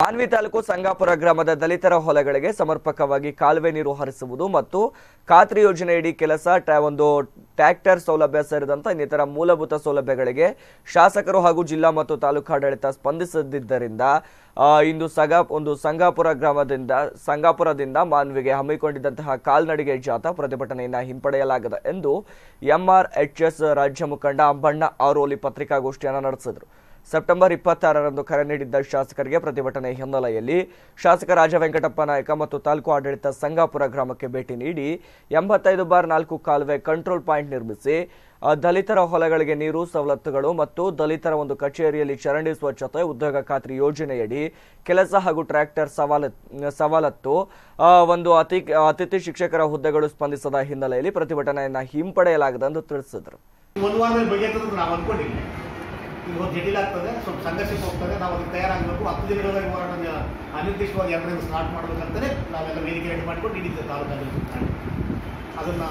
ಮಾನ್ವಿ ತಾಲೂಕು ಸಂಗಾಪುರ ಗ್ರಾಮದ ದಲಿತರ ಹೊಲಗಳಿಗೆ ಸಮರ್ಪಕವಾಗಿ ಕಾಲುವೆ ನೀರು ಹರಿಸುವುದು ಮತ್ತು ಖಾತ್ರಿ ಯೋಜನೆಯಡಿ ಕೆಲಸ ಟ್ಯಾ- ಒಂದು ಟ್ರ್ಯಾಕ್ಟರ್ ಸೌಲಭ್ಯ ಸೇರಿದಂತೆ ಇನ್ನಿತರ ಮೂಲಭೂತ ಸೌಲಭ್ಯಗಳಿಗೆ ಶಾಸಕರು ಹಾಗೂ ಜಿಲ್ಲಾ ಮತ್ತು ತಾಲೂಕಾಡಳಿತ ಸ್ಪಂದಿಸದಿದ್ದರಿಂದ ಆ, ಇಂದು ಸಗಾ ಒಂದು ಸಂಗಾಪುರ ಗ್ರಾಮದಿಂದ ಸಂಗಾಪುರದಿಂದ ಮಾನ್ವಿಗೆ ಹಮ್ಮಿಕೊಂಡಿದ್ದಂತಹ ಕಾಲ್ನಡಿಗೆ ಜಾಥಾ ಪ್ರತಿಭಟನೆಯನ್ನ ಹಿಂಪಡೆಯಲಾಗಿದೆ ಎಂದು ಎಂಆರ್ಎಚ್ಎಸ್ ರಾಜ್ಯ ಮುಖಂಡ ಅಂಬಣ್ಣ ಆರೋಲಿ ಪತ್ರಿಕಾಗೋಷ್ಠಿಯನ್ನು ನಡೆಸಿದರು ಸೆಪ್ಟೆಂಬರ್ ಇಪ್ಪತ್ತಾರರಂದು ಕರೆ ನೀಡಿದ್ದ ಶಾಸಕರಿಗೆ ಪ್ರತಿಭಟನೆ ಹಿನ್ನೆಲೆಯಲ್ಲಿ ಶಾಸಕ ರಾಜ ವೆಂಕಟಪ್ಪ ನಾಯಕ ಮತ್ತು ತಾಲೂಕು ಆಡಳಿತ ಸಂಗಾಪುರ ಗ್ರಾಮಕ್ಕೆ ಭೇಟಿ ನೀಡಿ ಎಂಬತ್ತೈದು ಬಾರ್ ನಾಲ್ಕು ಕಾಲುವೆ ಕಂಟ್ರೋಲ್ ಪಾಯಿಂಟ್ ನಿರ್ಮಿಸಿ ಆ, ದಲಿತರ ಹೊಲಗಳಿಗೆ ನೀರು ಸವಲತ್ತುಗಳು ಮತ್ತು ದಲಿತರ ಒಂದು ಕಚೇರಿಯಲ್ಲಿ ಚರಂಡಿ ಸ್ವಚ್ಛತೆ ಉದ್ಯೋಗ ಖಾತ್ರಿ ಯೋಜನೆಯಡಿ ಕೆಲಸ ಹಾಗೂ ಟ್ರ್ಯಾಕ್ಟರ್ ಸವಾಲತ್ ಸವಲತ್ತು ಆ, ಒಂದು ಅತಿ ಅತಿಥಿ ಶಿಕ್ಷಕರ ಹುದ್ದೆಗಳು ಸ್ಪಂದಿಸದ ಹಿನ್ನೆಲೆಯಲ್ಲಿ ಪ್ರತಿಭಟನೆಯನ್ನ ಹಿಂಪಡೆಯಲಾಗಿದೆ ಎಂದು ತಿಳಿಸಿದರು ಒಂದು ವಾರದಲ್ಲಿ ಬಗೆಹರಿದ್ರೆ ನಾವು ಅನ್ಕೊಂಡಿಲ್ಲ ಈಗ ಒಂದು ಜಟಿಲ ಆಗ್ತದೆ ಸ್ವಲ್ಪ ಸಂಘರ್ಷಕ್ಕೆ ಹೋಗ್ತದೆ ನಾವು ಅದಕ್ಕೆ ತಯಾರಾಗಬೇಕು ಹತ್ತು ದಿನಗಳವರೆಗೆ ಹೋರಾಟ ಅನಿರ್ದಿಷ್ಟವಾಗಿ ಎರಡರಿಂದ ಸ್ಟಾರ್ಟ್ ಮಾಡ್ಬೇಕಂತಲೇ ನಾವೆಲ್ಲ ವೇದಿಕೆ ರೆಡಿ ಮಾಡ್ಕೊಂಡು ಇಡೀ ತಾಲೂಕಲ್ಲಿ ಮಾಡಿ ಅದನ್ನು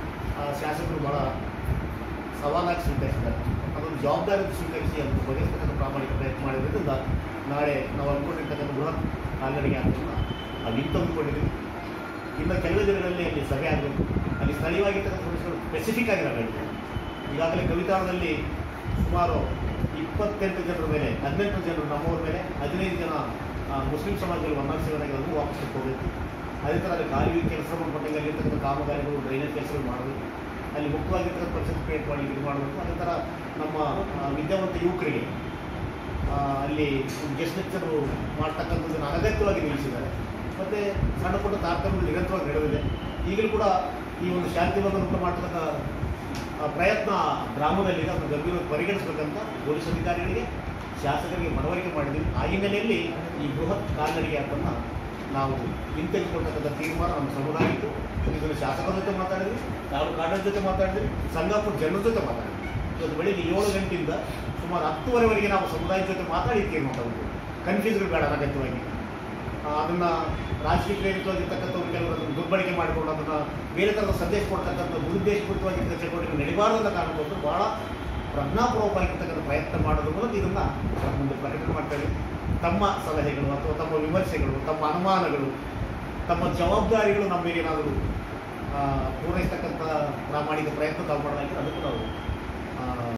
ಶಾಸಕರು ಭಾಳ ಸವಾಲಾಗಿ ಸ್ವೀಕರಿಸಿದ್ದಾರೆ ಅದೊಂದು ಜವಾಬ್ದಾರಿ ಸ್ವೀಕರಿಸಿ ಅದನ್ನು ಬಗೆಹರಿಸತಕ್ಕಂಥ ಪ್ರಾಮಾಣಿಕ ಪ್ರಯತ್ನ ಮಾಡಿರೋದ್ರಿಂದ ನಾಳೆ ನಾವು ಅಂದ್ಕೊಂಡಿರ್ತಕ್ಕಂಥ ಬೃಹತ್ ಕಾಲ್ನಡಿಗೆ ಆಟವನ್ನು ನಾವು ಹಿಂತೆಗೆದುಕೊಂಡಿದ್ದೀವಿ ಇನ್ನು ಕೆಲವೇ ದಿನಗಳಲ್ಲಿ ಅಲ್ಲಿ ಸಭೆ ಆಗಬೇಕು ಅಲ್ಲಿ ಸ್ಥಳೀಯವಾಗಿರ್ತಕ್ಕಂಥ ಸಮಸ್ಯೆಗಳು ಸ್ಪೆಸಿಫಿಕ್ ಆಗಿ ನಾವು ಹೇಳ್ತೇವೆ ಈಗಾಗಲೇ ಕವಿತಾಳದಲ್ಲಿ ಸುಮಾರು ಇಪ್ಪತ್ತೆಂಟು ಜನರ ಮೇಲೆ ಹದಿನೆಂಟು ಜನರು ನಮ್ಮವ್ರ ಮೇಲೆ ಹದಿನೈದು ಜನ ಆ, ಮುಸ್ಲಿಂ ಸಮಾಜದಲ್ಲಿ ಒನ್ನಾಗಿ ಸೇವನಾಗಿರೋದು ವಾಪಸ್ ಹೋಗಬೇಕು ಅದೇ ಥರ ಅಲ್ಲಿ ಖಾಲಿ ಕೆಲಸ ಸಂಬಂಧಪಟ್ಟಂಗೆ ಅಲ್ಲಿರ್ತಕ್ಕಂಥ ಕಾಮಗಾರಿಗಳು ಡ್ರೈನೇಜ್ ಕೆಲಸಗಳು ಮಾಡಬೇಕು ಅಲ್ಲಿ ಮುಖ್ಯವಾಗಿರ್ತಕ್ಕಂಥ ಪರಿಸ್ಥಿತಿ ಕ್ರಿಯೇಟ್ ಮಾಡಿ ಇದು ಮಾಡಬೇಕು ಅದೇ ಥರ ನಮ್ಮ ಆ, ವಿದ್ಯಾವಂತ ಯುವಕರಿಗೆ ಆ, ಅಲ್ಲಿ ಗೆಸ್ಟ್ ಲೆಕ್ಚರು ಮಾಡ್ತಕ್ಕಂಥದ್ದನ್ನು ಅನಗತ್ಯವಾಗಿ ನಿಲ್ಲಿಸಿದ್ದಾರೆ ಮತ್ತು ಸಣ್ಣ ಪುಟ್ಟ ತಾರತಮ್ಯ ನಿರಂತರವಾಗಿ ನಡೆದಿದೆ ಈಗಲೂ ಕೂಡ ಈ ಒಂದು ಶಾಂತಿವನ್ನು ಉಂಟು ಮಾಡ್ತಕ್ಕಂಥ ಆ, ಪ್ರಯತ್ನ ಗ್ರಾಮದಲ್ಲಿ ಅದನ್ನು ಗಂಭೀರವಾಗಿ ಪರಿಗಣಿಸಬೇಕಂತ ಪೊಲೀಸ್ ಅಧಿಕಾರಿಗಳಿಗೆ ಶಾಸಕರಿಗೆ ಮನವರಿಕೆ ಮಾಡಿದ್ವಿ ಆ ಹಿನ್ನೆಲೆಯಲ್ಲಿ ಈ ಬೃಹತ್ ಕಾಲ್ನಡಿಗೆ ಯಾತ್ರೆಯನ್ನು ನಾವು ಹಿಂತೆಗೆದುಕೊಳ್ತಕ್ಕಂಥ ತೀರ್ಮಾನ ನಮ್ಮ ಸಮುದಾಯ ಇತ್ತು ಇದನ್ನು ಶಾಸಕರ ಜೊತೆ ಮಾತಾಡಿದ್ವಿ ತಾಲೂಕು ಆಡಳಿತ ಜೊತೆ ಮಾತಾಡಿದ್ವಿ ಸಂಗಾಪುರ ಜನರ ಜೊತೆ ಮಾತಾಡಿದ್ವಿ ಇವತ್ತು ಬೆಳಿಗ್ಗೆ ಏಳು ಗಂಟೆಯಿಂದ ಸುಮಾರು ಹತ್ತುವರೆವರೆಗೆ ನಾವು ಸಮುದಾಯದ ಜೊತೆ ಮಾತಾಡಿ ತೀರ್ಮಾನ ತಗೊಂಡು ಕನ್ಫ್ಯೂಸ್ಗಳು ಬೇಡ ಅನಗತ್ಯವಾಗಿ ಆ, ಅದನ್ನ ರಾಜಕೀಯ ಪ್ರೇರಿತವಾಗಿರ್ತಕ್ಕಂಥವ್ರು ಕೆಲವರು ಅದನ್ನು ದುರ್ಬಳಕೆ ಮಾಡಿಕೊಂಡು ಅದನ್ನ ಬೇರೆ ಥರದ ಸಂದೇಶ ಕೊಡ್ತಕ್ಕಂಥ ದುರುದ್ದೇಶಪೂರಿತವಾಗಿರ್ತಕ್ಕ ಚಟುವಟಿಕೆ ನಡೀಬಾರದಂತ ಕಾರಣಕ್ಕೋಸ್ಕರ ಬಹಳ ಪ್ರಜ್ಞಾಪೂರ್ವಕವಾಗಿರ್ತಕ್ಕಂಥ ಪ್ರಯತ್ನ ಮಾಡೋದ್ರ ಮೂಲಕ ಇದನ್ನ ಮುಂದೆ ಪ್ರಕಟಣೆ ಮಾಡ್ತಾರೆ ತಮ್ಮ ಸಲಹೆಗಳು ಅಥವಾ ತಮ್ಮ ವಿಮರ್ಶೆಗಳು ತಮ್ಮ ಅನುಮಾನಗಳು ತಮ್ಮ ಜವಾಬ್ದಾರಿಗಳು ನಮ್ಮ ಮೇಲೆ ಏನಾದರೂ ಪೂರೈಸ್ತಕ್ಕಂಥ ಪ್ರಾಮಾಣಿಕ ಪ್ರಯತ್ನ ತಾವು ಮಾಡಲಾಗಿದೆ ಅದಕ್ಕೂ ನಾವು ಆ,